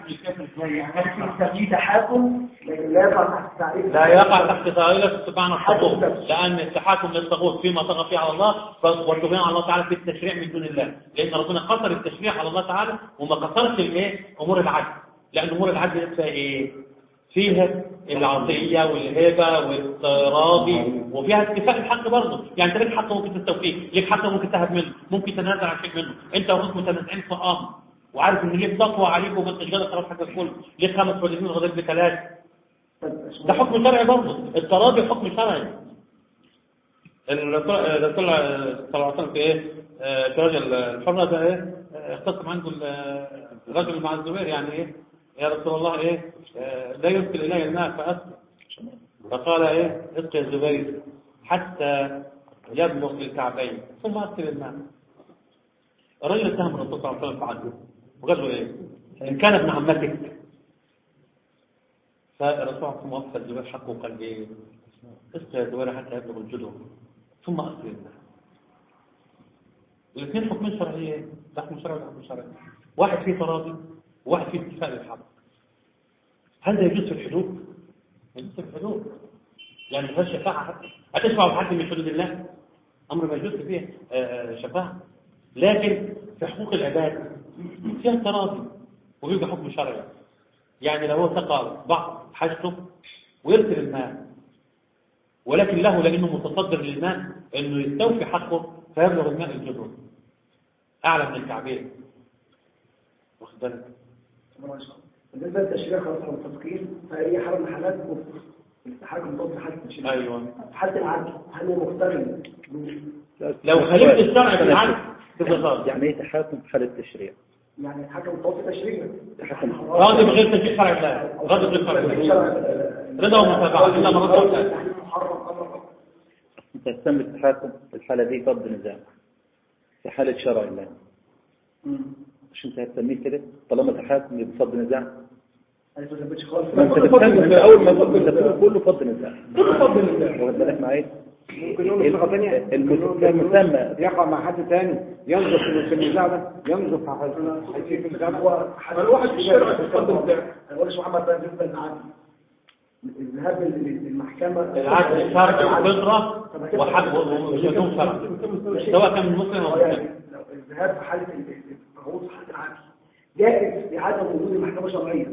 الكافر ازاي يعني في تحاكم لكن لا يقع تحت تعريف لا يقع تحت طائلة اتباعنا الطاغوت لأن التحاكم للطاغوت فيما طغى فيه على الله والطغيان على الله تعالى في التشريع من دون الله لأن ربنا قصر التشريع على الله تعالى وما قصرش الايه أمور العدل لأن أمور العدل فيها إيه فيها العطية والهبة والراضي وفيها اتفاق الحق برضه يعني انت ليك حق ممكن تستوفيه ليك حق ممكن تهب منه ممكن تنازع عن شيء منه انت وانت متنازعين في امر وعارف ان ليك تقوى عليك وما انتش قادر خلاص حاجه كله ليك خمس فلسطين غدر بثلاث ده حكم شرعي برضه التراضي حكم شرعي الرسول صلى الله عليه وسلم في ايه في رجل الحرة ده ايه اختصم عنده الرجل مع الزبير يعني ايه يا رسول الله ايه لا يرسل الي الماء فاسقي فقال ايه اسقي الزبير حتى يبلغ الكعبين ثم ارسل الماء الرجل اتهم الرسول صلى الله عليه وسلم في عدله وقال له ايه ان كان ابن عمتك فالرسول صلى الله عليه وسلم وفى الزبير حقه وقال ايه اسقي الزبير حتى يبلغ الجدر ثم ارسل الماء الاثنين حكمين شرعيين ده حكم شرعي وده حكم شرعي واحد فيه تراضي وواحد فيه اتفاق للحق هل ده يجوز في الحدود؟ يجوز في الحدود يعني ما فيهاش شفاعة حتى هتشفع في حد من حدود الله أمر ما يجوز فيه شفاعة لكن في حقوق العباد فيها تراضي ويبقى حكم شرعي يعني لو هو سقى بعض حاجته ويرسل الماء ولكن له لأنه متصدر للماء أنه يستوفي حقه فيبلغ الماء الجدر أعلى من الكعبين واخد بالك بالنسبه للتشريع خلاص احنا متفقين فهي حاله من حالات التحكم ضد حاله التشريع ايوه حاله العدل هل هو مقترن لو خالفت الشرع بالعدل تبقى غلط يعني ايه تحاكم في حالة التشريع يعني الحكم ضد تشريع تحكم راضي بغير تشريع شرع الله راضي بغير شرع الله رضا ومتابعة إلا من رضا ومتابعة محرم امر انت تسمي التحاكم في الحالة دي فض نزاع في حالة شرع الله مش انت هتسميه كده طالما تحاكم يبقى فض نزاع انا ما ثبتش خالص ما انت بتسمي في اول ما تقول انت بتقول كله فض نزاع بفضل الله واخد بالك معايا ممكن نقول صيغه ثانيه الم- المسمى يقع مع حد ثاني ينظر في النزاع ده ينظر في حيثية النزاع ده الواحد في الشارع يتقدم بتاعه انا بقولش محمد بقى بالنسبه للعدل الذهاب للمحكمه العدل شرع وفطرة وحق ومشهدون شرع سواء كان من مسلم أو يعني مسلم لو الذهاب في حاله التغوط في حاله العدل جائز لعدم وجود المحكمه شرعيه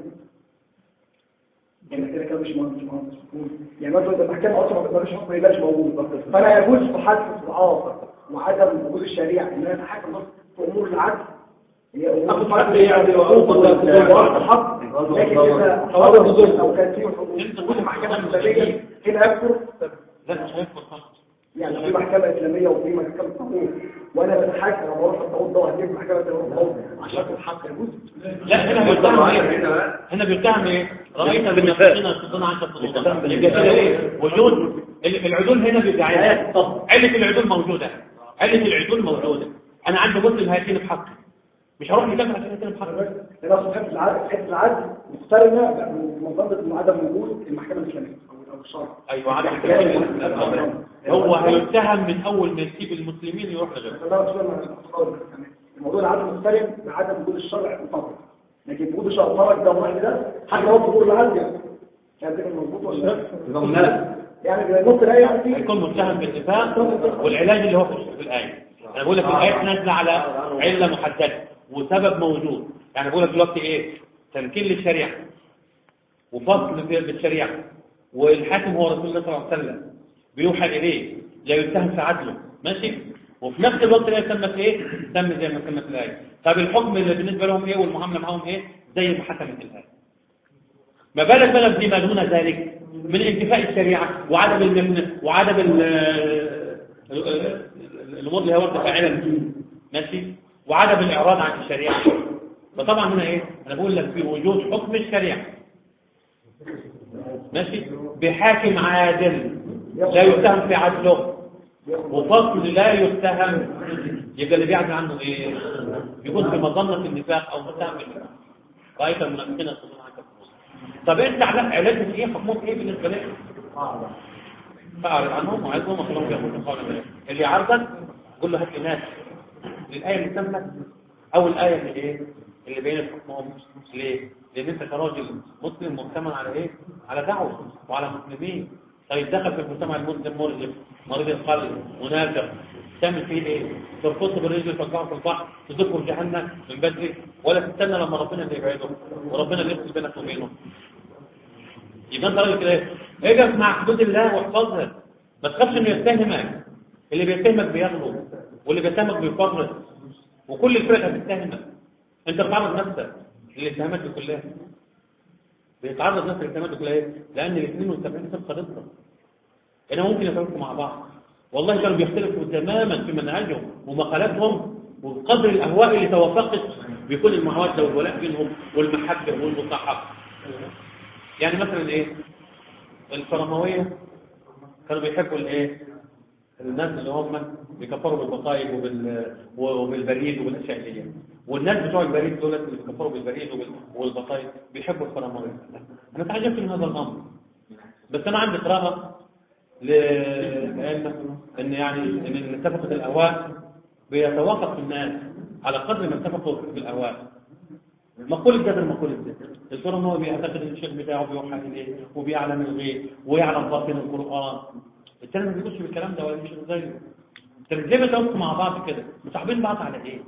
يعني كده كده مش مهندس مش مهندس يعني مثلا المحكمه اصلا ما فيش حكم يبقاش موجود فلا يجوز في حاله الاستضعاف وعدم وجود الشريعه ان انا اتحكم بس في امور العدل هي امور الحق يعني حقوق الحق لكن اذا حصل او كان في وجود محكمه اسلاميه هنا يكفر لا مش هيكفر خالص يعني في محكمة إسلامية وفي محكمة طاغوت وأنا بتحاكم أنا بروح الطاغوت ده وهجيب محكمة الطاغوت عشان الحق يجوز لا هنا بيتهم ايه هنا بيتهم ايه رأيت بالمنافقين يصدون عنك الصدوق يبقى كده ايه وجود ال- العدول هنا بيبقى علات طب علة العدول موجودة علة العدول موجودة انا عندي مسلم هيتين بحقي مش هروح لكافر عشان يتين بحقي أنا أصلا حتة العدل حتة العدل مقترنة بمنظمة إنه عدم وجود المحكمة الإسلامية أو أو الشرع ايوه عدم الكلام هو هيتهم من اول ما يسيب المسلمين يروح لغيره فده شوية من الأفكار يعني الموضوع العدل مقترن بعدم وجود الشرع مطابق لكن وجود الشرع مطابق ده واحد ده حتى لو تقول العدل يعني يعني كده مظبوط ولا لا؟ يعني بنط الآية يعني فيه هيكون متهم بالاتفاق والعلاج اللي هو في في الآية أنا بقول لك الآية نازلة على علة محددة وسبب موجود يعني بقول لك دلوقتي إيه تمكين للشريعة وفصل في بالشريعة والحاكم هو رسول الله صلى الله عليه وسلم بيوحى إليه لا يتهم في عدله ماشي وفي نفس الوقت الآية سمت إيه سمت زي ما سمت الآية طب الحكم اللي بالنسبة لهم إيه والمعاملة معاهم إيه زي ما حكمت الآية ما بالك بقى بما دون ذلك من انتفاء الشريعة وعدم المبنى وعدم ال- ال- ال- الأمور اللي هي ورد فاعلا ماشي وعدم الإعراض عن الشريعة فطبعا هنا إيه أنا بقول لك في وجود حكم الشريعة ماشي بحاكم عادل لا يتهم في عدله وفصل لا يتهم يبقى اللي بيعدل عنه ايه يكون في مظنة النفاق او متهم بالنفاق رأيت المنافقين يصدون عنك الخمور. طب انت علاج علاجهم ايه حكمهم ايه بالنسبة لك فأعرض عنهم وعايزهم وخلهم يقولوا قولا منهم. اللي يعرضك قول له هات لي ناس للآية اللي تمت أو الآية اللي إيه اللي بين حكمهم ليه؟ لان انت كراجل مسلم مؤتمن على ايه؟ على دعوه وعلى مسلمين طيب دخل في المجتمع المسلم مرجف مريض القلب منافق تعمل فيه ايه؟ ترفضه بالرجل ترجعه في البحر تذكر جهنم من بدري ولا تستنى لما ربنا اللي يبعده وربنا اللي يفصل بينك وبينه يبقى انت راجل كده ايه؟ اجف مع حدود الله واحفظها ما تخافش انه يتهمك اللي بيتهمك بيغلو واللي بيتهمك بيفرط وكل الفرق هتتهمك انت بتعرض نفسك للاتهامات دي كلها بيتعرض نفسك للاتهامات دي كلها ايه؟ لان ال 72 فرقه ضدك هنا ممكن يتفقوا مع بعض والله كانوا بيختلفوا تماما في منهجهم ومقالاتهم وقدر الاهواء اللي توافقت بيكون الموده والولاء بينهم والمحبه والمصاحبه يعني مثلا ايه الفرمويه كانوا بيحبوا الايه الناس اللي هم بيكفروا بالبطايق وبال وبالبريد وبالاشياء دي والناس بتوع البريد دول اللي بيكفروا بالبريد وبال- والبطايق بيحبوا الفرمويه انا تعجبت من هذا الامر بس انا عندي قراءه لأن ان يعني ان اتفقت الاهواء بيتوافق الناس على قدر ما اتفقوا في الاهواء مقولة جدل مقولة جدل الفرن هو بيعتقد ان الشيخ بتاعه بيوحى اليه وبيعلم الغيب ويعلم باطن القرآن التاني ما بيقولش بالكلام ده ولا مش زيه طب ازاي بتوافقوا مع بعض كده مصاحبين بعض على ايه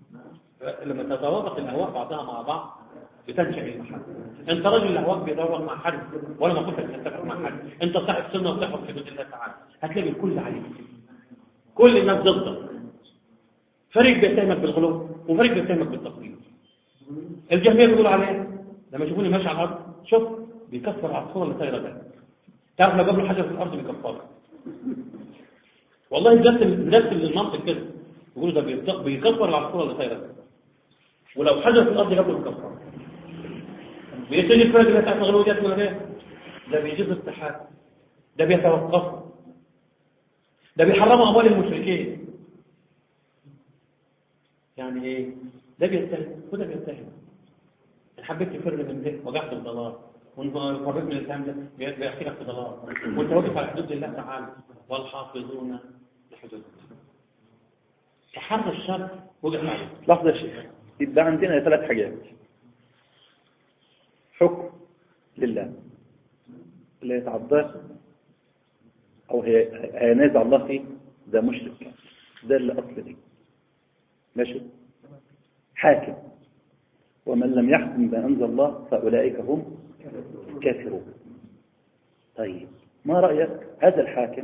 لما تتوافق الاهواء بعضها مع بعض بتنشأ المحبة انت راجل الاهواء بيتوافق مع حد ولا ما كنت تتفق مع حد انت صاحب سنه وتحفظ حدود الله تعالى هتلاقي الكل عليك كل الناس ضدك فريق بيتهمك بالغلو وفريق بيتهمك بالتقليد الجميع بيقولوا عليه لما يشوفوني ماشي على الارض شوف بيكفر على الصوره اللي طايره ده تعرف لو جاب له حاجه في الارض بيكفرها والله نفس نفس المنطق كده يقولوا ده بيت- بيكفر على الصوره اللي طايره ده ولو حاجه في الارض جاب له بيكفرها بيتجي الفرق اللي بتاعت الغلويات ولا ايه ده بيجيز التحاكم ده بيتوقفوا ده بيحرموا اموال المشركين يعني ايه ده بيتهم وده بيتهم ان حبيت تفر من ده وقعت في ضلال وان فريت من الاتهام ده بي- بيحكي لك في ضلال وانت واقف على حدود الله تعالى والحافظون لحدود الله تحرر الشر وقف عليه لحظة يا شيخ يبقى عندنا ثلاث حاجات حكم لله اللي يتعداه أو هي- هينازع الله فيه ده مشرك ده اللي أصل دي ماشي حاكم ومن لم يحكم بما أنزل الله فأولئك هم كافرون طيب ما رأيك هذا الحاكم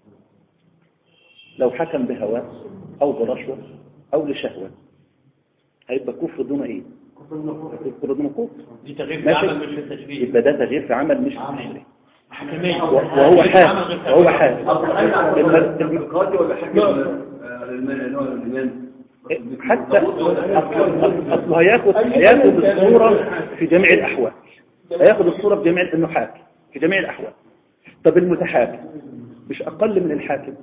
لو حكم بهواه أو برشوة أو لشهوة هيبقى كفر دون إيه؟ كفر دون كفر دي تغيير في ماشي. العمل مش في التشبيه يبقى ده تغيير في عمل مش في تشريع حكمية وهو حاكم وهو حاكم القاضي ولا حاكم الإيمان حتى أصل أصل هياخد هياخد الصورة في جميع الأحوال هياخد الصورة في جميع إنه حاكم في جميع الأحوال طب المتحاكم مش أقل من الحاكم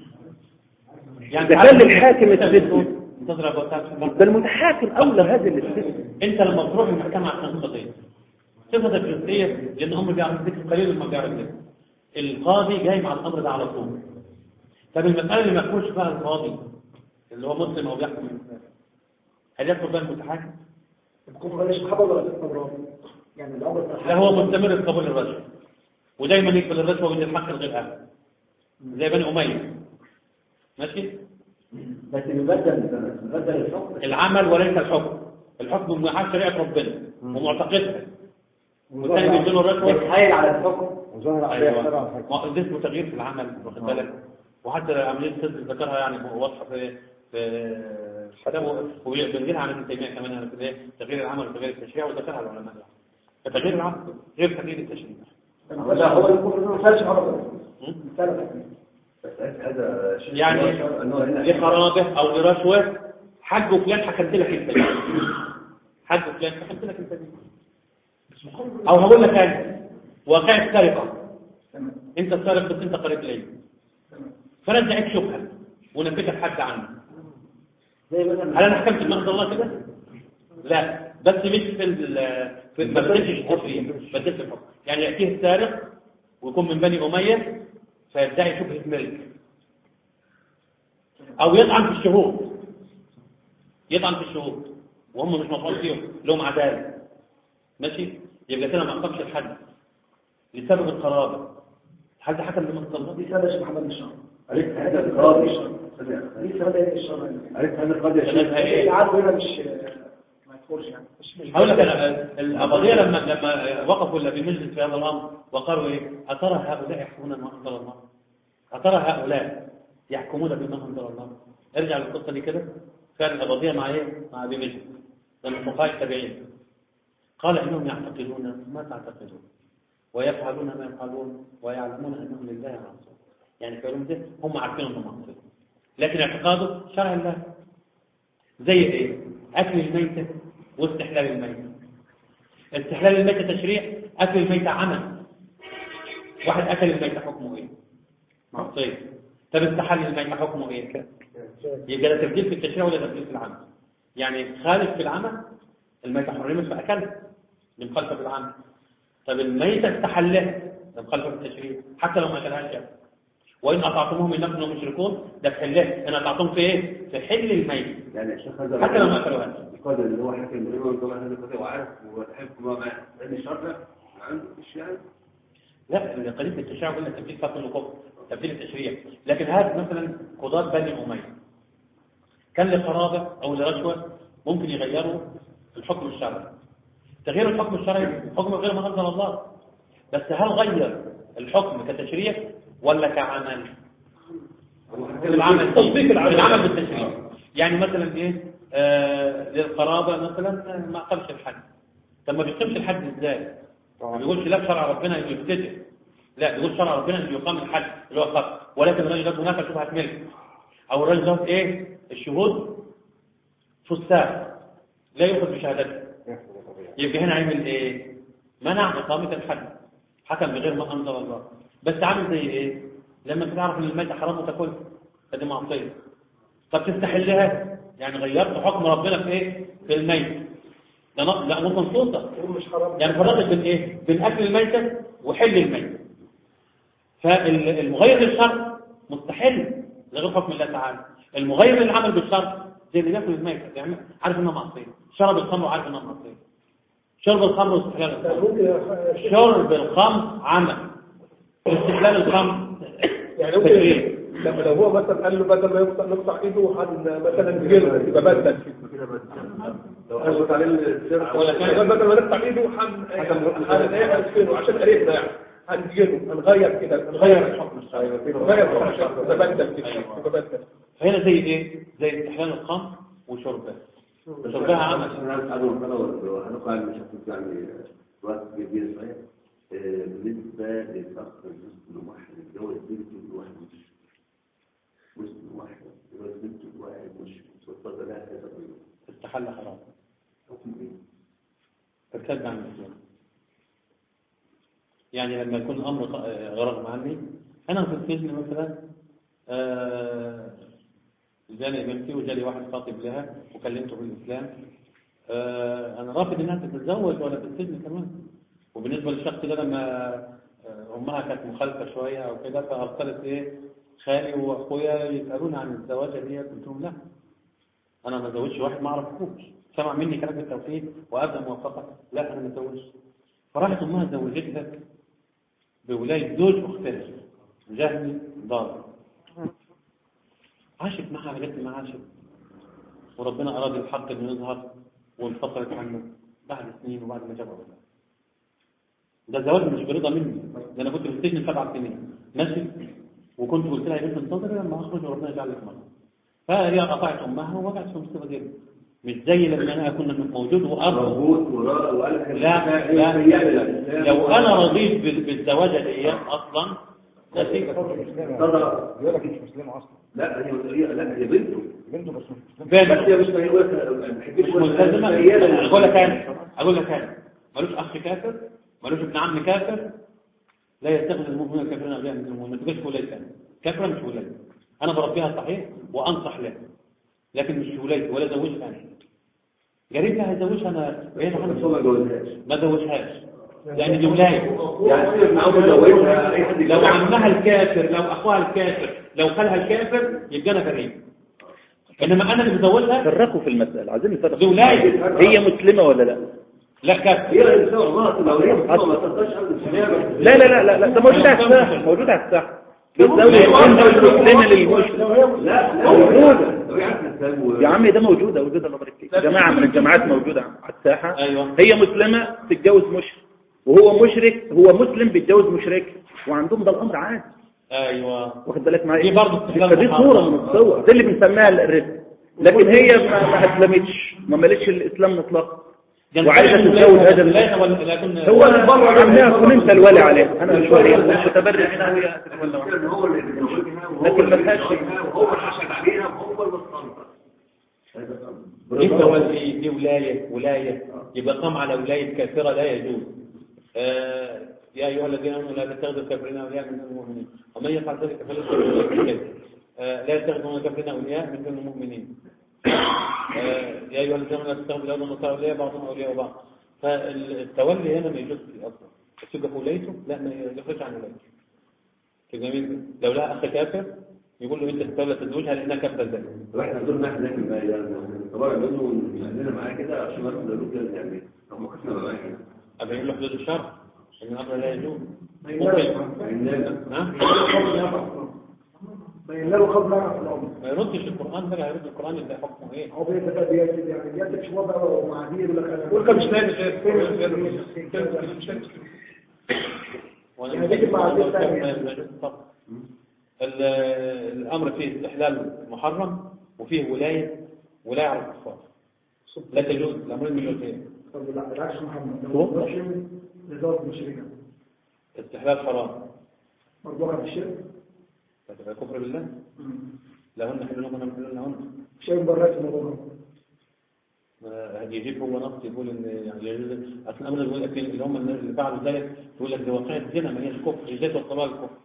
يعني ده كان للحاكم السجن. تضرب وتضرب ده المتحاكم أولى هذا الاستثناء انت لما تروح المحكمة عشان قضية صفتك الجنسية لان هم بيعرفوا ذكر قليل ما بيعرف ذكر القاضي جاي مع الامر ده على طول طب المسألة اللي ما يكونش فيها القاضي اللي هو مسلم او بيحكم هل يدخل بقى المتحاكم؟ بكون غير الصحابة ولا الاستمرار يعني الأمر لا هو مستمر في قبول الرشوة ودايما يقبل الرشوة من الحق الغير اهل زي بني امية ماشي؟ بس بيبدل بيبدل الحكم العمل وليس الحكم الحكم مع شريعة ربنا ومعتقدها والثاني بيديله الرشوة بيتحايل على الحكم وظهر عليه ايوه شرع الحكم ما ده اسمه تغيير في العمل واخد بالك وحتى عمليه السد ذكرها يعني واضحه في في كتابه وبنجيلها عن ابن تيميه كمان يعني في ايه تغيير العمل وتغيير التشريع وذكرها العلماء يعني فتغيير العمل غير تغيير التشريع لا هو الكفر ما فيهاش مرض م? ثلاثة هذا شيء يعني انه هنا لقرابه او لرشوه حج فلان حكمت لك انت دي. حج فلان حكمت لك انت دي. او هقول لك انا واقع السرقه انت السارق بس انت قريب لي فانا ادعيت شبهه ونفيتك حد عنه زي مثلا هل انا حكمت بمحض الله كده؟ لا بس مش في ال- في ما بدلش التشريع بدلت الحكم يعني ياتيه السارق ويكون من بني اميه فيدعي شبهه ملك او يطعن في الشهود يطعن في الشهود وهم مش مطعون فيهم لهم عداله ماشي يبقى كده ما عقبش الحد لسبب القرابه هل ده حكم بمقتضى دي سنة يا شيخ محمد الشهر عرفت هذا القاضي دي سنة ايه الشهر عرفت هذا القاضي يا شيخ سنتها ايه العدل هنا مش ما يدخلش يعني مش مش هقول لك انا القضيه لما لما وقفوا اللي بمجلس في هذا الامر وقالوا ايه اترى هؤلاء يحكمون بما انزل الله اترى هؤلاء يحكمون بما انزل الله ارجع للقصه دي كده كان القضيه مع ايه مع ابي مجلس لما فقهاء التابعين قال انهم يعتقدون ما تعتقدون ويفعلون ما يفعلون ويعلمون انهم لله عاصون يعني كلام ده هم عارفين انهم عاصون لكن اعتقاده شرع الله زي ايه اكل الميته واستحلال الميته استحلال الميته تشريع اكل الميته عمل واحد اكل الميته حكمه ايه معصيه طب استحل الميته حكمه ايه يبقى ده تبديل في التشريع ولا تبديل في العمل يعني خالف في العمل الميته حرمت فاكلها دي مخالفه في العمل طب الميته استحلها ده مخالفه في التشريع حتى لو ما اكلهاش يعني وان اطعتموهم من نفس مشركون ده في حلها ان اطعتم في ايه في حل الميت يعني يا شيخ هذا حتى لو ما اكلوهاش القاضي اللي هو حكم بما انزل الله هذا القضيه وعارف وتحكم ما لان الشرع عنده مش يعني لا قضيه التشريع قلنا تبديل فصل الكفر تبديل التشريع لكن هذا مثلا قضاة بني اميه كان لقرابه او لرشوه ممكن يغيروا الحكم الشرعي تغيير الحكم الشرعي حكم غير ما انزل الله بس هل غير الحكم كتشريع ولا كعمل في العمل تطبيق العمل. العمل بالتشريع يعني مثلا ايه آه للقرابه مثلا ما اقامش الحد طب ما بيقيمش الحد ازاي ما بيقولش لا شرع ربنا انه يبتدئ لا بيقول شرع ربنا انه يقام الحد اللي هو خط ولكن الراجل ده هناك شبهه ملك او الراجل ده ايه الشهود فساق لا يؤخذ بشهادته يبقى هنا عمل ايه منع اقامه الحد حكم بغير ما انزل الله بس عامل زي ايه لما انت تعرف ان الميتة حرام وتاكل فدي معصيه طب تستحلها يعني غيرت حكم ربنا في ايه في الميت ده نص لا مش منصوصه مش حرام يعني فرقت بين ايه بين اكل الميتة وحل الميتة فالمغير للشرع مستحل لغير حكم الله تعالى المغير للعمل بالشرع زي اللي ياكل الميتة يعني عارف انها معصيه شرب الخمر وعارف انها معصيه شرب الخمر واستحلال الخمر ممكن يا شيخ شرب الخمر عمل استحلال الخمر يعني ممكن تشريع. لما لو هو مثلا قال له بدل ما يقطع نقطع ايده هن مثلا نجيله يبقى بدل لو حصلت عليه السرقه ولا كان- يعني بدل ما نقطع ايده هن هن ايه هنسكنه عشان قريبنا يعني هنجيله هنغير كده غير الحكم الشرعي نغير الحكم الشرعي يبقى بدل كده يبقى بدل فهنا زي ايه زي استحلال الخمر وشربها شربها عمل هنقع المشاكل يعني وقت كبير صحيح آه، بالنسبة للأخ المسلم واحد يتجوز بنته لواحد مش مسلم واحد يتجوز بنته لواحد مش وصل لها كذا قيمة. استحل حرام حكم إيه؟ ارتد عن الاسلام يعني لما يكون الامر ق- آه، غرض عني انا في السجن مثلا آه، جالي بنتي وجالي واحد خاطب لها وكلمته في الاسلام آه، انا رافض انها تتزوج ولا في السجن كمان وبالنسبه للشخص ده لما آه، امها كانت مخالفه شويه او كده فارسلت ايه خالي واخويا يسالوني عن الزواج دي قلت لهم لا انا ما اتزوجش واحد ما اعرفوش سمع مني كلام التوحيد وابدا موافقه لا انا ما اتزوجش فراحت امها زوجتها بولايه زوج اختها جهمي ضار عاشت معها لغايه ما عاشت وربنا اراد الحق انه يظهر وانفصلت عنه بعد سنين وبعد ما جاب اولاد ده زواج مش برضا مني ده انا كنت في السجن سبع سنين ماشي وكنت قلت لها يا بنت انتظري لما اخرج وربنا يجعل لك مرة فهي قطعت امها ووقعت في مصيبه جدا مش زي لما انا اكون موجود وارض مربوط وراء وقال لا لا, لا لو انا رضيت بال- بالزواجه دي اصلا ماشي ترى بيقول لك مش مسلمة أصلا لا هي هي لا هي بنته بنته بس مش مسلمة بنت بس هي مش هي مش ملتزمه اقول لك انا اقول لك انا ملوش اخ كافر ملوش ابن عم كافر لا يتخذ المؤمنون الكافرين اولياء من المؤمنين ما تبقاش ولايه ثانيه كافره مش ولايه انا بربيها صحيح وانصح لها لكن مش ولايه ولا زوجها انا قريب لها هيزوجها انا بعيد بس هو ما عنها جوزهاش ما زوجهاش لان دي ولايه يعني سيبك من عاوز يزوجها اي حد لو يتجوزها. عمها الكافر لو اخوها الكافر لو خالها الكافر يبقى انا بريء انما انا اللي بزودها فرقوا في المسألة عايزين نفرق دي ولاية. هي مسلمة ولا لا لا كافر هي ان شاء الله لو هي ما تقدرش ابدا لا لا لا لا, لا. ده موجود على الساحة موجود على الساحة بتزود الأنثى المسلمة للمسلم لا لا موجودة. لو هي عارفه الاسلام و- يا عم ده موجودة موجودة الله يبارك فيك جماعة من الجماعات موجودة على الساحة ايوه هي مسلمة تتجوز مشرك وهو مشرك هو مسلم بيتجوز مشرك وعندهم ده الأمر عادي ايوه واخد بالك معايا دي برضه استحلال فدي محرم. صورة من الصور دي اللي بنسميها الرزق لكن هي ما, ما اسلمتش ما مالتش الاسلام مطلقا وعايزة تتجوز هذا ال- لكن هو عمها كن انت الولي عليه انا مش ولي مش متبرع منها وهي تتولى وحدها. إن هو اللي بيزوجها وهو لكن اللي ملهاش- بيزوجها وهو اللي حسب عليها وهو اللي مستنطق هذا الأمر. انت ولي دي ولاية ولاية يبقى قام على ولاية كافرة لا يجوز آه يا أيها الذين آمنوا لا تتخذوا الكافرين أولياء من دون المؤمنين ومن يفعل ذلك فليس بالكافر آه لا يتخذوا الكافرين أولياء من دون المؤمنين آه يا أيها الذين آمنوا لا تتخذوا الأرض والنصارى أولياء بعضهم أولياء بعض فالتولي هنا ما يجوز أصلا بس يبقى في ولايته لا ما يخرج عن ولايته جميل لو لها أخ كافر يقول له أنت تتولى تزوجها لأنها كافرة ذلك طب احنا دول احنا نعمل بقى يعني طبعا منه نخلينا معاه كده عشان نعرف نقول كده نعمل طب ما كنا بقى احنا أبين له حدود الشرع إن الأمر لا يجوز فإننا ها؟ بين له قبل في الأمر ما يردش القرآن بقى يرد القرآن اللي حكمه إيه هو بيتبقى بيتبقى يعني بيتبقى شو وضع ومعاذير ولا كلام قول كم مش لاقي شيء مش لاقي وأنا يعني دي مع مش- دي تانية. ما يجوز طبعا. ال- الأمر فيه استحلال محرم وفيه ولاية ولاية على الكفار لا تجوز الأمرين من الاثنين طب لا بالعكس محمد هو؟ لو مسلم لزوج مشركة استحلال حرام مرضوها في الشرك فتبقى كفر بالله لهن حل لهم ونحن حل لهن شيء برات الموضوع ما يجيب هو نص يقول ان يعني يجوز اصل الامر يقول لك اللي هم اللي فعلوا ذلك يقول لك دي واقعة زنا ما هيش كفر الزيت والطلاق الكفر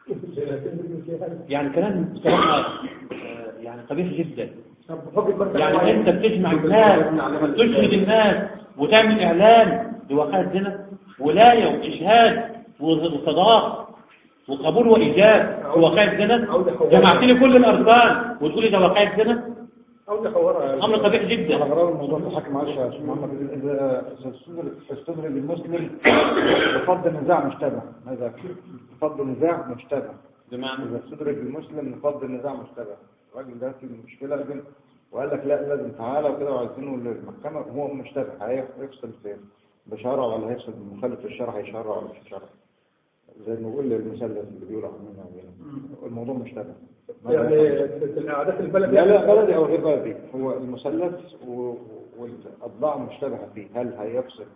يعني كلام بصراحة آه، يعني قبيح جدا طب حكم بس يعني انت بتجمع الناس تشهد الناس وتعمل اعلان بواقعة زنا ولاية واشهاد وصداق وقبول وايجاب في واقعة زنا جمعت لي كل الاركان وتقول لي ده واقعة زنا عاوز احورها امر قبيح جدا على غرار الموضوع في حكم معلش يا شيخ محمد إذا استدرك استدرك المسلم بفضل نزاع مشتبه ماذا بفضل نزاع مشتبه بمعنى إذا استدرك المسلم بفضل نزاع مشتبه الراجل ده في مشكلة لازم وقال لك لا لازم تعالى وكده وعايزينه للمحكمة هو مشتبه هيفصل في بشرع ولا هيفصل بمخالف الشرع هيشرع ولا مش هيشرع زي ما بقول المثلث اللي بيقول عننا الموضوع مشتبه يعني في القعدات البلد لا لا بلدي او غير بلدي هو المثلث و- والاضلاع مشتبهه فيه هل هيفصل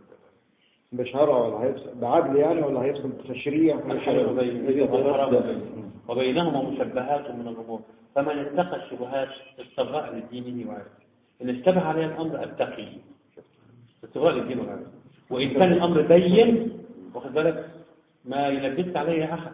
بشرع ولا هيفصل بعدل يعني ولا هيفصل بتشريع الحرام وبين- الحرام وبين- وبينهما مشبهات من الأمور فمن اتقى الشبهات استبرأ لدينه وعرضه إن اشتبه عليه الأمر أتقي استبراء للدين وعرضه وإن كان الأمر بين واخد بالك ما يلبس عليه أحد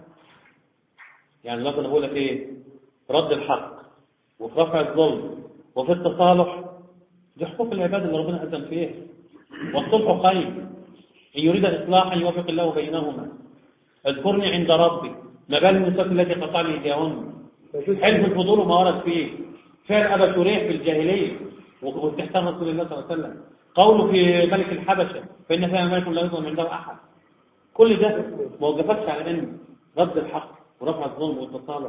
يعني لازم أقول لك إيه رد الحق وفي رفع الظلم وفي التصالح دي حقوق العباد اللي ربنا أذن فيها والصلح خير إن يريد إصلاحا يوفق الله بينهما اذكرني عند ربي ما بال النساء التي قطع لي ايديهن حلف الفضول وما ورد فيه فعل ابا شريح في الجاهليه واستحسان رسول الله صلى الله عليه وسلم قوله في ملك الحبشه فان فيها ملك لا يظلم عنده احد كل ده ما وقفتش على ان رد الحق ورفع الظلم والتصالح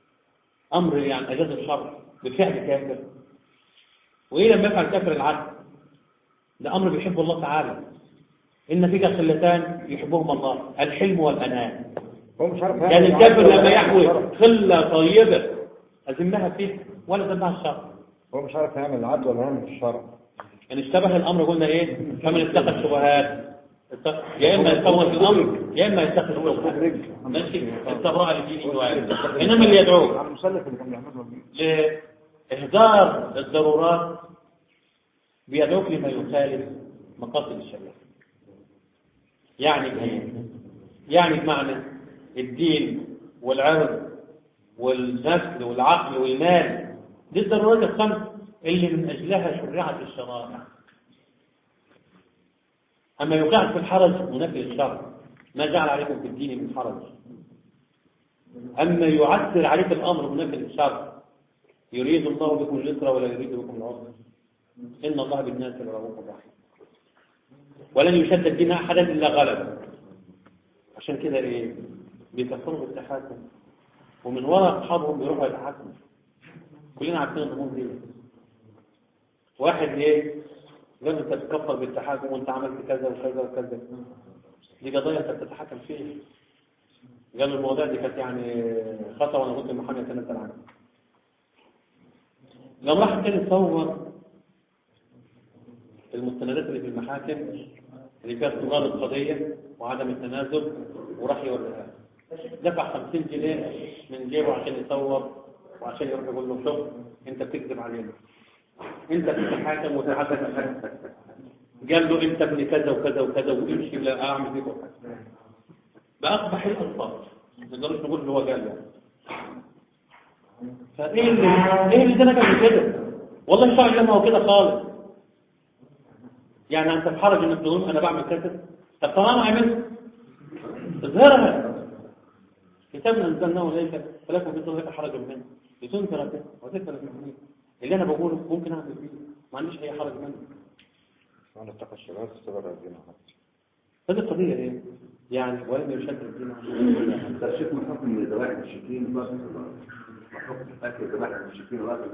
امر يعني اجاز الشرع بفعل كافر وايه لما يفعل كافر العدل ده امر بيحبه الله تعالى ان فيك خلتان يحبهما الله الحلم والاناه هو مش عارف يعني الكافر لما يحوي خلة طيبة أذمها فيه ولا ذمها الشرع هو مش عارف يعمل العدل ولا يعمل الشرع يعني اشتبه الأمر قلنا إيه فمن اتقى الشبهات اتق- يا إما يتفوت الأمر يا إما يتقي الشبهات ماشي استبراء لدينه وعلمه إنما اللي يدعوه على المثلث اللي كان بيعمله لإهدار الضرورات بيدعوك لما يخالف مقاصد الشريعة يعني بإيه؟ يعني بمعنى الدين والعرض والنسل والعقل والمال دي الضرورات الخمس اللي من أجلها شرعت الشرائع أما يوقعك في الحرج منافي الشرع ما جعل عليكم في الدين من حرج أما يعسر عليك الأمر منافي الشرع يريد الله بكم اليسر ولا يريد بكم العسر إن الله بالناس لرؤوف رحيم ولن يشدد دين أحدا إلا غلبه عشان كده إيه بيكفروا بالتحاكم ومن وراء أصحابهم بيروحوا يتحاكموا كلنا عارفين الأمور دي واحد إيه قال أنت تكفر بالتحاكم وأنت عملت كذا وكذا وكذا دي قضايا أنت بتتحكم فيها قالوا المواضيع دي كانت يعني خطأ وأنا قلت المحامي يتنزل عنها لما راح تاني صور المستندات اللي في المحاكم اللي فيها استغلال القضية وعدم التنازل وراح يوريها دفع 50 جنيه من جيبه عشان يصور وعشان يروح يقول له شوف انت بتكذب علينا انت بتتحاكم وتحاكم قال له انت ابن كذا وكذا وكذا وامشي لا اعمل فيك وحاجة. بأقبح الألفاظ ما نقدرش نقول اللي هو قال له فايه اللي ايه اللي ده كان كده والله الشرع لما هو كده خالص يعني انت بحرج انك تقول انا بعمل كذا طب طالما عملت اظهرها كتابنا انزلناه اليك فلكم في ظهرك حرج منه لتنذر به وذكر المؤمنين اللي انا بقوله ممكن اعمل فيه ما عنديش اي حرج منه أنا اتقى الشباب استبرع الدين هذه القضيه ايه يعني ولم يشد الدين ترشيح من حكم ذبائح المشركين باطل حكم أكل ذبائح المشركين باطل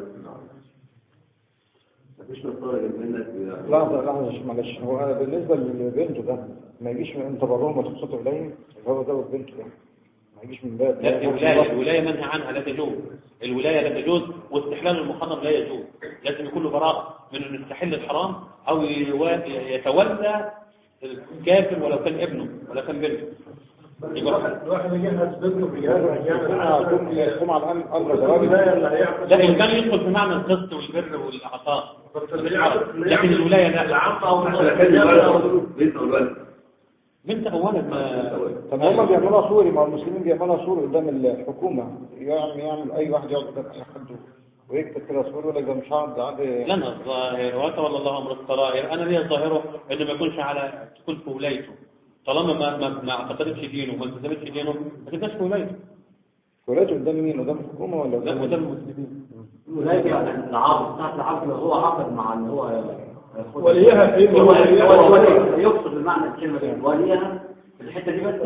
مفيش نصارى جنب منك لحظة لحظة معلش هو بالنسبة لبنته ده ما يجيش من تبرهم وتقسطوا إليه هو ده بنته ده ما يجيش من باب لا الولاية الولاية منهى عنها لا تجوز الولاية لا تجوز واستحلال المحرم لا يجوز لازم يكون له براءة من انه يستحل الحرام او يوا- يتولى الكافر ولو كان ابنه ولا كان بنته يبقى الواحد يجهز بنته بيجهز يكون يكون على الأمر أمر زواج لا إن كان يدخل في معنى القسط والبر والعطاء لكن الولاية لا حتى كان الولد بنت أو الولد بنت اولا ما طب هم بيعملوها صوري ما المسلمين بيعملوها صوري قدام الحكومة يعني يعمل أي واحد يقعد قدام أي حد ويكتب كده صوري ولا ده مش عارف ده عادي لنا الظاهر وتولى الله امر السرائر انا ليا ظاهره انه ما يكونش على تكون في ولايته طالما ما ما, ما اعتقدتش دينه وما التزمتش دينه ما تبقاش في ولايته ولايته قدام مين قدام الحكومة ولا لا قدام قدام المسلمين ولاية يعني العقد تحت العقد هو عقد مع اللي هو ياخد- وليها فين هو وليها؟ هو الولي يقصد بمعنى الكلمة دي وليها في الحتة دي بس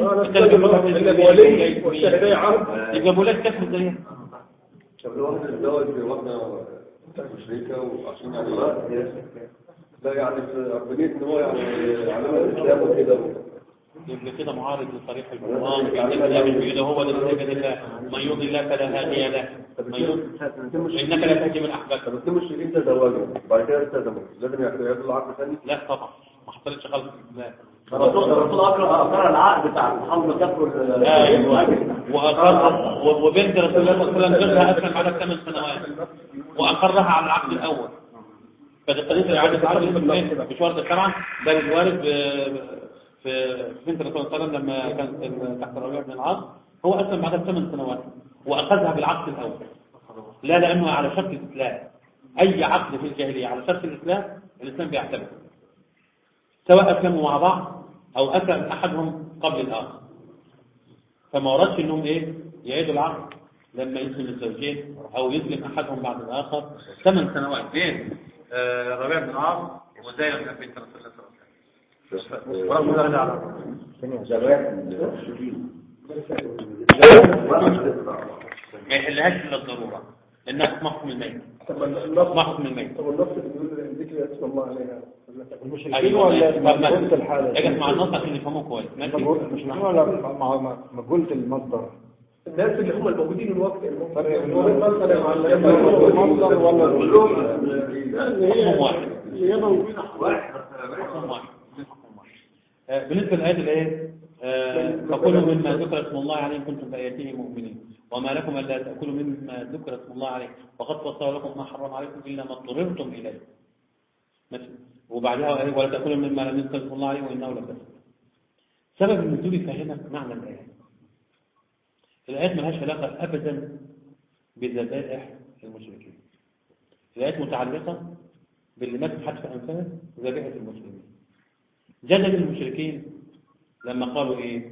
الولي والشهداء عرض يبقى بولاك كفر زيها طب لو واحد اتزوج واحدة مشركة وعشان يعني لا يعني في بنيت ان هو يعني علامة الاسلام وكده يبقى كده معارض لصريح القرآن بيعلم الله من بيده هو ده اللي بيد الله من يضل الله فلا هادي له من يضل انك لا تهدي من احببت طب اثنين مشركين تزوجوا بعد كده التزموا لازم يعملوا العقد ثاني لا طبعا ما حصلتش خلق لا الرسول الرسول أقرأ أقرأ العقد بتاع محمد كفر ايوه واقر و- وبنت رسول الله صلى الله عليه وسلم جوزها اسلم بعد ثمان سنوات واقرها على العقد الاول فدي قضيه اعاده عقد المسلمين مش وارد شرعا بل الوارد ب- في بنت رسول الله صلى الله عليه وسلم لما كانت تحت الربيع بن العاص هو اسلم بعد ثمان سنوات واخذها بالعقد الاول لا لانه على شرط الاسلام اي عقد في الجاهليه على شرط الاسلام الاسلام بيعتبر سواء اسلموا مع بعض او اسلم احدهم قبل الاخر فما وردش انهم ايه يعيدوا العقد لما يسلم الزوجين او يسلم احدهم بعد الاخر ثمان سنوات بين آه، ربيع بن العاص وزينب بنت رسول الله صلى الله عليه وسلم ورغم ذلك على ذبائح المشركين ما يحلهاش الا الضروره لانها اسمها حكم الميت طب النص اسمها حكم الميت طب النص اللي بيقول ذكر اسم الله عليها المشركين ايوه ولا ماشي. مجهولة الحالة اجت مع النص عشان يفهموه كويس ماشي المشركين ولا مع مع- مجهولة المصدر الناس اللي هم الموجودين الوقت فرق بين المصدر مع المصدر ولا حكم واحد اللي هي موجودة حكم واحد حكم واحد آه، بالنسبة للآية الآية آه، فكلوا مما ذكر اسم الله عليه إن كنتم بآياته مؤمنين وما لكم ألا تأكلوا مما ذكر اسم الله عليه وقد فصل لكم ما حرم عليكم إلا ما اضطررتم إليه ماشي وبعدها آية ولا تأكلوا مما لم يذكر اسم الله عليه وإنه لفسق سبب النزول يفهمك معنى الآية الآيات ملهاش علاقة أبدا بذبائح المشركين الآيات متعلقة باللي مات بحتف أنفاس ذبيحة المسلمين جدل المشركين لما قالوا إيه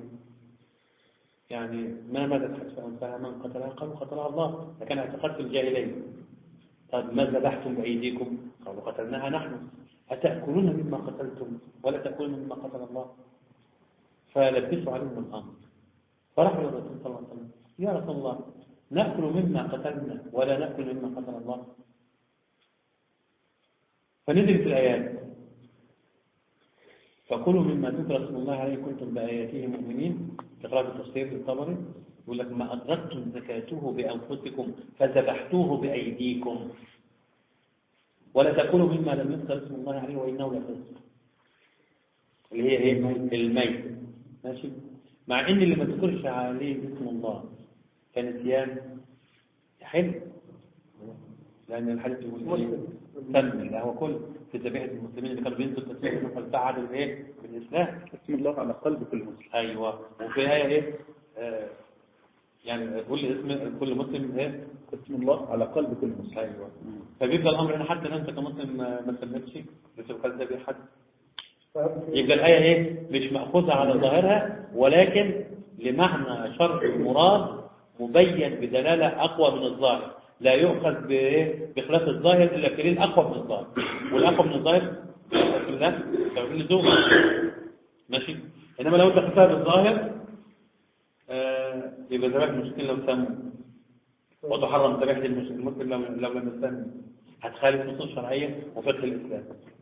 يعني ما ماتت حتف أنفاها من قتلها قالوا قتلها الله لكان اعتقاد في الجاهلية طب ما ذبحتم بأيديكم قالوا قتلناها نحن أتأكلون مما قتلتم ولا تأكلون مما قتل الله فلبسوا عليهم الأمر فرحوا للرسول صلى الله عليه وسلم يا رسول الله نأكل مما قتلنا ولا نأكل مما قتل الله فنزلت الآيات فكلوا مما ذكر اسم الله عليه كنتم بآياته مؤمنين تقرأ التفسير للطبري يقول لك ما أدركتم زكاته بأنفسكم فذبحتوه بأيديكم ولا تأكلوا مما لم يذكر اسم الله عليه وإنه لفسق اللي هي ايه الميت ماشي مع ان اللي ما تذكرش عليه اسم الله كنسيان حلو لأن الحديث يقول إيه؟ سم لا هو كل في ذبيحة المسلمين اللي كانوا بينزلوا التسمية إنه فلتعد الإيه؟ بالإسلام اسم الله على قلب كل مسلم أيوه وفي آية إيه؟ آه يعني كل اسم كل مسلم إيه؟ اسم الله على قلب كل مسلم أيوه فبيبقى الأمر هنا حتى لو أنت كمسلم ما ما سميتش بتبقى ذبيحة حد يبقى الآية إيه؟ مش مأخوذة على ظاهرها ولكن لمعنى شرع مراد مبين بدلالة أقوى من الظاهر لا يؤخذ بإيه؟ بخلاف الظاهر إلا كليل أقوى من الظاهر والأقوى من الظاهر في الله تعمل لزوم ماشي إنما لو أنت خدتها بالظاهر آه يبقى ذبح المشكلة لو سموا وتحرم ذبيحة المسلم لو لو لم يسمي هتخالف نصوص شرعية وفقه الإسلام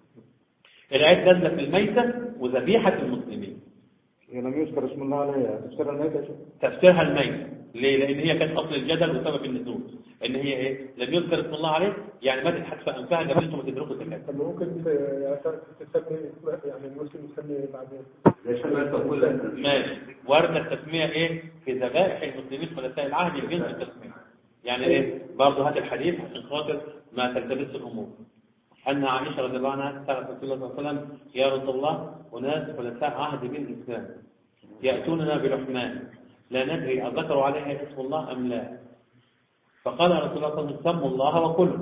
الآيات نازلة في الميتة وذبيحة المسلمين هي لم يذكر اسم الله عليها تفسير الميتة شو؟ تفسيرها الميت ليه؟ لأن هي كانت أصل الجدل وسبب النزول إن هي إيه؟ لم يذكر اسم الله عليه يعني ماتت حتف أنفها قبلتم وتدركوا الزكاة طب ممكن ت- تسمي يعني المسلم يسمي بعدين ليش ما تقول ماشي وارد التسمية إيه؟ في ذبائح المسلمين خلفاء العهد يجوز التسمية يعني إيه؟ برضه هذا الحديث عشان خاطر ما تلتبس الأمور أن عائشة رضي الله عنها سألت رسول الله صلى الله عليه وسلم يا رسول الله أناس خلفاء عهد بالإسلام يأتوننا بلحمان لا ندري أذكروا عليها اسم الله أم لا فقال رسول الله صلى الله عليه وسلم سموا الله وكلوا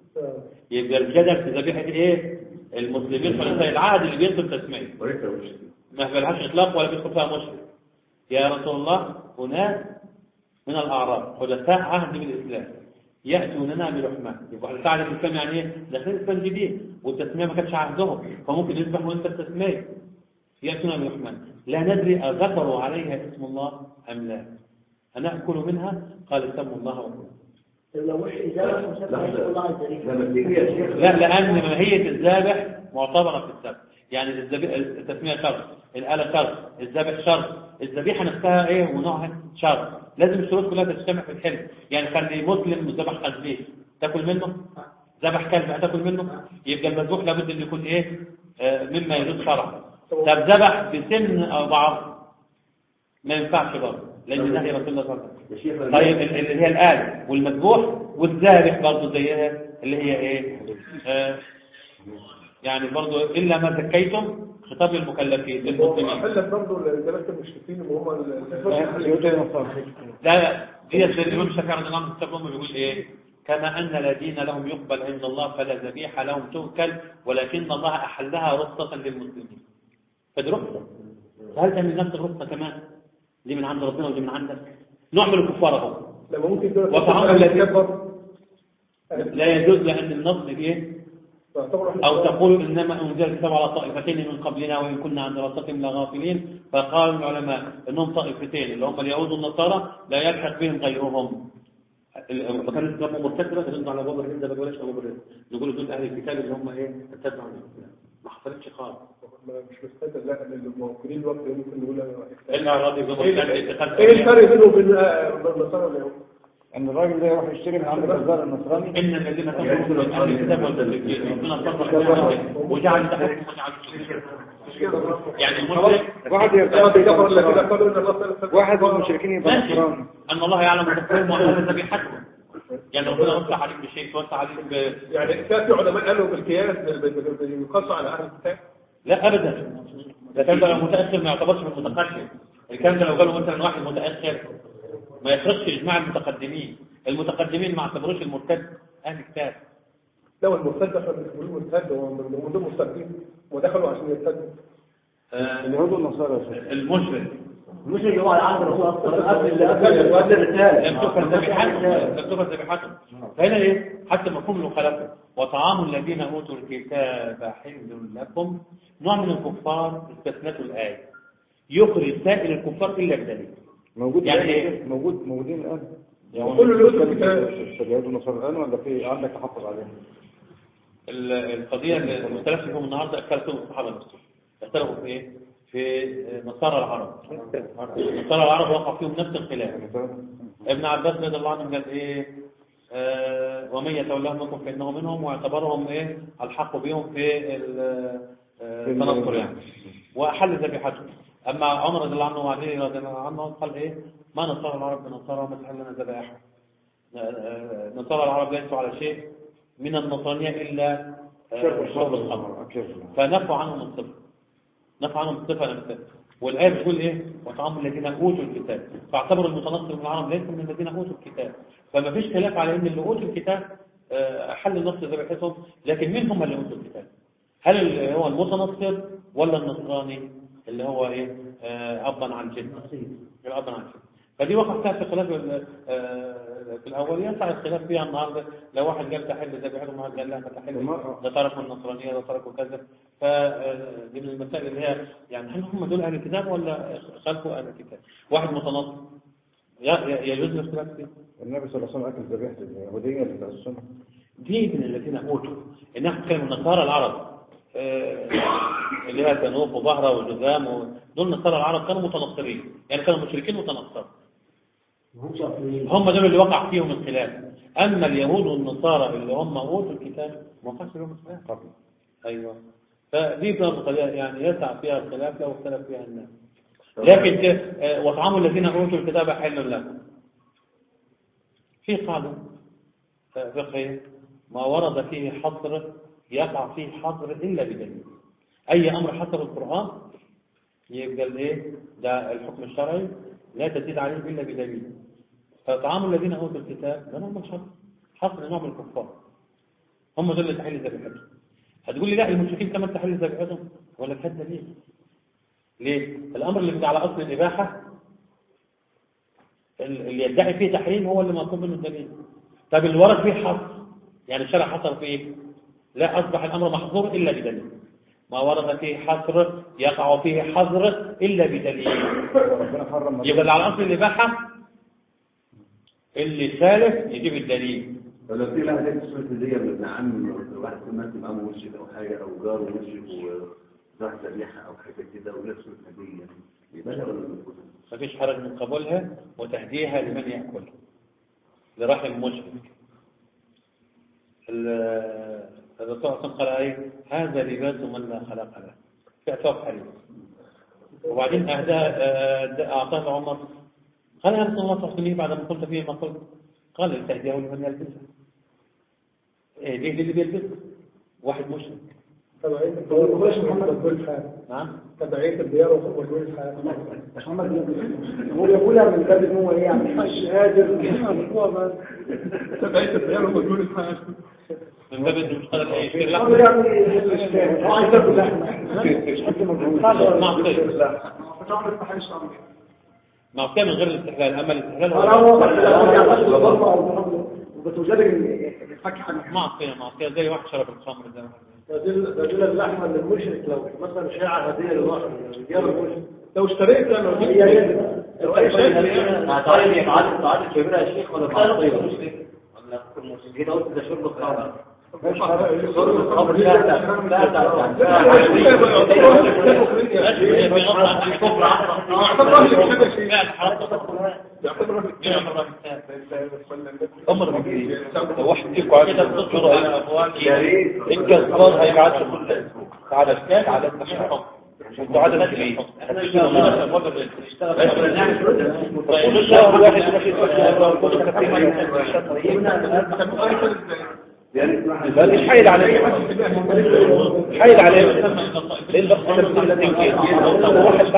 يبقى الجدل في ذبيحة إيه المسلمين خلفاء العهد اللي بينزل تسمية وليس وش ما فيهاش إطلاق ولا بيدخل فيها مشرك يا رسول الله أناس من الأعراب خلفاء عهد بالإسلام يأتوننا بلحمان يبقى احنا تعرف الإسلام يعني إيه داخلين الإسلام جديد والتسمية ما كانتش عهدهم فممكن يذبح وأنت التسمية يأتون بلحمان لا ندري أذكروا عليها اسم الله أم لا أنأكل منها قال سموا الله وكلوا لو وحي إزالة مسمى يقول الله عز وجل لما تيجي يا شيخ لا لأن ماهية الذابح معتبرة في الذبح يعني الذبح- التسمية شرط الآلة شرط الذبح شرط الذبيحة نفسها إيه ونوعها شرط لازم الشروط كلها تجتمع في الحلم يعني خلي مسلم ذبح خنزير تاكل منه ذبح كلب هتاكل منه يبقى المذبوح لابد ان يكون ايه آه مما يجوز شرعا طب ذبح بسن او بعض ما ينفعش برضه لان نهي رسول الله صلى الله عليه وسلم يا شيخ طيب ال- اللي هي الآل والمذبوح والذابح برضه زيها اللي هي ايه آه يعني برضه إلا ما زكيتم خطاب للمكلفين للمسلمين حلت برضه لجلالة المشركين اللي هم ال- سيوتي نصار لا دي الإمام الشافعي رضي الله عنه كتاب الأم بيقول إيه كما أن لا دين لهم يقبل عند الله فلا ذبيحة لهم تؤكل ولكن الله أحلها رخصة للمسلمين فدي رخصة فهل تعمل نفسك رخصة كمان دي من عند ربنا ودي من عندك نعمل الكفار اهو لما ممكن دول وطعام الذين- يكبر لا يجوز لأن النص إيه تعتبر احنا أو تقول إنما أنزل الكتاب على طائفتين من قبلنا وإن كنا عن دراستهم لغافلين فقال العلماء إنهم طائفتين اللي هم اليهود والنصارى لا يلحق بهم غيرهم ال- كان الكتاب مرتكبة تنزل على باب الرزق بلاش أبو الرزق نقول دول أهل الكتاب اللي هم إيه اتبعوا الإسلام ما حصلتش خالص مش مستعد لا لان الموكلين الوقت ممكن نقول الأعرابي زي ما ايه كان اعتقاد إيه الفرق بينه وبين آه، النصارى واليهود؟ ان الراجل ده يروح يشتري من عند الجزار النصراني إن الذين كفروا من أهل الكتاب والمشركين ربنا صدق عليهم وجعل تحكم وجعل يعني المسلم واحد لما يرتبط بيكفر الذين قالوا ان الله ثالث واحد من المشركين يبقى ماشي نصراني أن الله يعلم تقوم وأهل ذبيحتهم يعني ربنا وسع عليك بشيء توسع عليك ب... يعني كان في علماء قالوا بالقياس بيقاسوا على اهل الكتاب لا أبدا الكلام ده لو متأخر ما يعتبرش من المتقدم الكلام ده لو قالوا مثلا واحد متأخر ما يخرجش إجماع المتقدمين المتقدمين ما اعتبروش المرتد أهل كتاب لو المرتد احنا بنقول مرتد هو من دول مرتدين ودخلوا عشان يرتدوا آه، اليهود والنصارى يا شيخ المشرك مش اللي هو العهد الرسول اصلا قبل اللي قبل قبل الرساله لم تكن ذبيحتهم لم تكن ذبيحتهم فهنا ايه حتى مفهوم المخالفه وطعام الذين اوتوا الكتاب حل لكم نوع من الكفار استثنته الايه يخرج سائر الكفار الا بدليل موجود يعني يعني إيه؟ موجود موجودين الآن يعني كل اللي يوجد الكتاب. اليهود والنصارى الآن ولا في عندك تحفظ عليهم ال- القضيه اللي المختلف فيهم النهارده اختلفوا الصحابه نفسهم اختلفوا في ايه في نصارى العرب نصارى العرب وقع فيهم نفس الخلاف يعني فاهم؟ ابن عباس رضي الله عنه قال ايه آه ومن يتولهم منكم فانه منهم واعتبرهم ايه الحق بهم في ال- آه، التنصر يعني واحل ذبيحتهم اما عمر رضي الله عنه وعلي رضي الله عنه قال ايه ما نصارى العرب بنصارى وما تحل لنا ذبائحهم آه، آه، نصارى العرب ليسوا على شيء من النصرانيه الا آه، شرب الخمر فنفوا عنهم الصفة نفوا عنهم الصفة نفسها والآية بتقول إيه وطعام الذين أوتوا الكتاب فاعتبر المتنصر من العرب ليس من الذين أوتوا الكتاب فما فيش خلاف على إن اللي أوتوا الكتاب آه، حل النص ذبيحتهم لكن مين هم اللي أوتوا الكتاب هل اللي هو المتنصر ولا النصراني اللي هو إيه آه، أبا عن جد الأبا عن جد فدي وقع فيها في خلاف ال- آه، في الأول ينفع الخلاف فيها النهارده لو واحد قال تحل ذبيحتهم وواحد قال لا تحل ده تركوا النصرانية ده تركوا كذا فدي من المسائل اللي هي يعني هل هم دول أهل الكتاب ولا خلفوا أهل الكتاب واحد متنصر ي- ي- يجوز الاختلاف فيه النبي صلى الله عليه وسلم أكل ذبيحة اليهودية اللي السنة دي من الذين أوتوا إنها تتكلم النصارى العرب آه، اللي هي تنوف وبهرة وجذام و- دول نصارى العرب كانوا متنصرين يعني كانوا مشركين متنصرين هم دول اللي وقع فيهم الخلاف أما اليهود والنصارى اللي هم أوتوا الكتاب ما وقعش فيهم الخلاف أيوة فدي كانت قضية يعني يسع فيها الخلاف لو اختلف فيها الناس لكن ك- آه، وطعام الذين أوتوا الكتاب حل لكم في قاعدة آه، فقهية ما ورد فيه حصر يقع فيه حصر إلا بدليل أي أمر حصر القرآن يبقى الايه ده الحكم الشرعي لا تزيد عليه إلا بدليل فطعام الذين أوتوا الكتاب ده نوع من الحصر حصر نوع من الكفار هم دول اللي تحل ذبيحتهم هتقول لي لا المشركين كمان تحل ذبيحتهم ولا كان دليل ليه الأمر اللي بيبقى على أصل الإباحة اللي يدعي فيه تحريم هو اللي مطلوب منه الدليل طب اللي ورد فيه حظر يعني الشرع حصر فيه إيه؟ لا أصبح الأمر محظور إلا بدليل ما ورد فيه حظر يقع فيه حظر إلا بدليل ربنا حرم يبقى اللي على أصل الإباحة اللي ثالث يجيب الدليل فلو في واحد يكتب صورة هدية من ابن عمي لو واحد مثل أمه وشك أو حاجة أو جاره وشك وراح ذبيحة أو حاجة كده ولبس صورة هدية يبقى لا ولا ما يكونش؟ مفيش حرج من قبولها وتهديها لمن يأكلها لرحم مشرك ال- الرسول صلى الله عليه وسلم قال ايه هذا لباس من لا خلق له في أثواب حديث وبعدين أهدى آه، أعطاه عمر قال يا رسول الله تعطيني بعد ما قلت فيه ما قلت قال التهديه لمن يلبسها إيه ليه اللي بيلبسها واحد مشرك تبعية الديار ومش محمد مجهول الحال نعم تبعية الديار ومجهول الحال عشان ما هو يقولها من باب ان هو ايه يعني مش قادر تبعية الديار ومجهول الحال من باب انه مشتغل ايه يشتري هو لحمه يعني هو عايز ياكل لحمه مش حد مجهول معصيه طبعا ما حدش عامل معصيه من غير الاستحلال اما الاستحلال انا هو هو لو يعمل ضربه او ضربه وبتوجد الفك حاجه معصيه معصيه زي واحد شرب الخمر ده بدل اللحمة اللي المشرك لو مثلا شاعة هدية للواحد ديار المشرك لو اشتريت انا هي هي لو اي شيء هتعالج يا معلم تعالج كبيرة يا شيخ ولا معصية ولا كده قلت ده شرب الخمر شرب الخمر لا لا لا امر بكثير لو واحد فيكم عايز يدخل على ابواب يا ريت الجزار هيبعت له كل اسبوع تعالى تعالى التشريع انتوا عدد كبير كل شهر واحد ماشي يا ريت واحد بل مش حايل عليه مش حايل عليه ليه البقى تبقى الذي واحد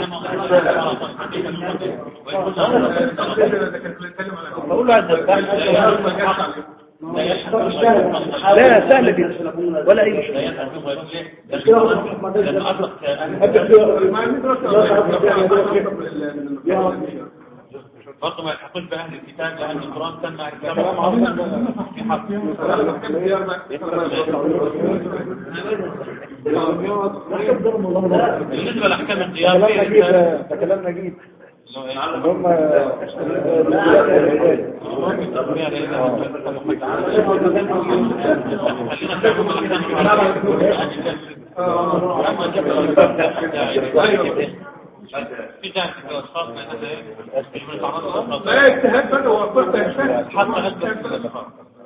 بقول له عايز لا يشهد لا سهل جدا ولا اي لا مشكله يشهد فيهم غيرهم ليه؟ لأن أصلك برضه ما يلحقوش بأهل الكتاب لأن القرآن سمى الكتاب في حق بالنسبة لأحكام القيام كلام في نجيب رسالة ده كلام نجيب إنه إيه؟ ان هم فيها لأن خلينا في عموم الأحكام في جانب في الأشخاص ما ينسى مش بنتعرض لا للأشخاص اجتهاد بقى وقلت اجتهاد حتى أثبت الأشخاص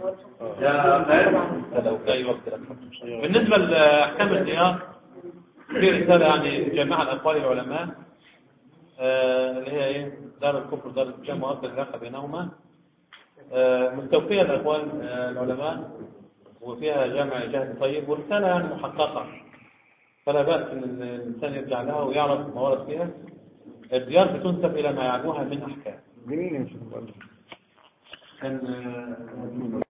أيوة. بالنسبة لأحكام القياس في رسالة يعني جامعة الأقوال العلماء آه، اللي هي إيه دار الكفر ودار الإسلام وأصل العلاقة بينهما آه، مستوفية الأقوال آه، العلماء وفيها جامع جهد طيب ورسالة يعني محققة فلا بأس إن الإنسان يرجع لها ويعرف ما ورد فيها القياس بتنسب إلى ما يعلوها من أحكام جميل يا شيخ كان